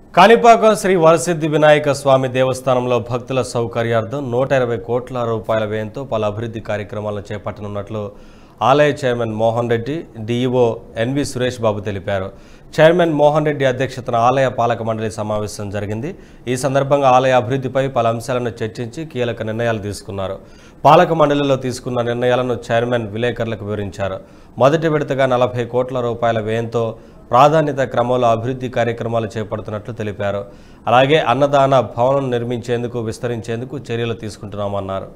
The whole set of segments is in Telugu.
కాణిపాకం శ్రీ వరసిద్ధి వినాయక స్వామి దేవస్థానంలో భక్తుల సౌకర్యార్థం నూట ఇరవై కోట్ల రూపాయల వ్యయంతో పలు అభివృద్ధి కార్యక్రమాలను చేపట్టనున్నట్లు ఆలయ chairman Mohan Reddy DEO N V Suresh Babu తెలిపారు చైర్మన్ మోహన్ రెడ్డి అధ్యక్షతన ఆలయ పాలక మండలి సమావేశం జరిగింది ఈ సందర్భంగా ఆలయ అభివృద్ధిపై పలు అంశాలను చర్చించి కీలక నిర్ణయాలు తీసుకున్నారు పాలక మండలిలో తీసుకున్న నిర్ణయాలను చైర్మన్ విలేకరులకు వివరించారు మొదటి విడతగా నలభై కోట్ల రూపాయల వ్యయంతో ప్రాధాన్యత క్రమంలో అభివృద్ధి కార్యక్రమాలు చేపడుతున్నట్లు తెలిపారు అలాగే అన్నదాన భవనం నిర్మించేందుకు విస్తరించేందుకు చర్యలు తీసుకుంటున్నామన్నారు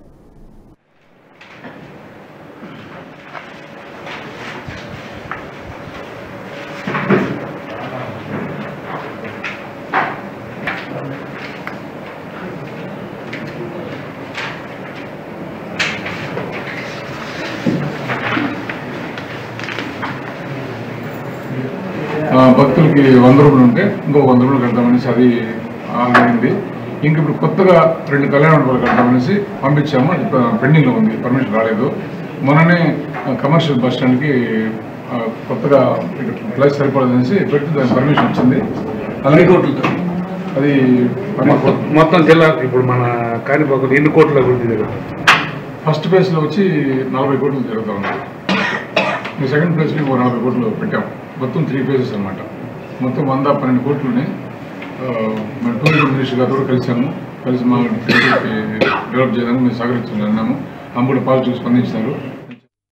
ఆ, భక్తులకి వంద రూపాయలు ఉంటే ఇంకో వంద రూపాయలు కడతామనేసి అది ఆల్రెడీ ఇంక ఇప్పుడు కొత్తగా రెండు కళ్యాణ మండపాలు కడతామనేసి పంపించాము అది పెండింగ్లో ఉంది పర్మిషన్ రాలేదు మొన్ననే కమర్షియల్ బస్ స్టాండ్కి ఆ, కొత్తగా ఇక్కడ ప్లేస్ సరిపడదనేసి పెట్టి దానికి పర్మిషన్ వచ్చింది అలాగే అది మొత్తం మొత్తం జిల్లా ఇప్పుడు మన కాణిపాకం ఎన్ని కోట్ల అభివృద్ధి జరుగుతుంది ఫస్ట్ ప్లేస్లో వచ్చి నలభై కోట్లు జరుగుతూ ఉంది ఈ సెకండ్ ప్లేస్లో ఇంకో నలభై కోట్లు పెట్టాం మొత్తం త్రీ ఫేజెస్ అనమాట మొత్తం వంద పన్నెండు కోట్లుని ఆ, మన టూరిజం మినిస్టర్ గారు కూడా కలిసాము కలిసి మా టెంపుల్కి డెవలప్ చేయడానికి మేము సహకరించాము అన్నాము ఆమె కూడా పాజిటివ్ స్పందించినారు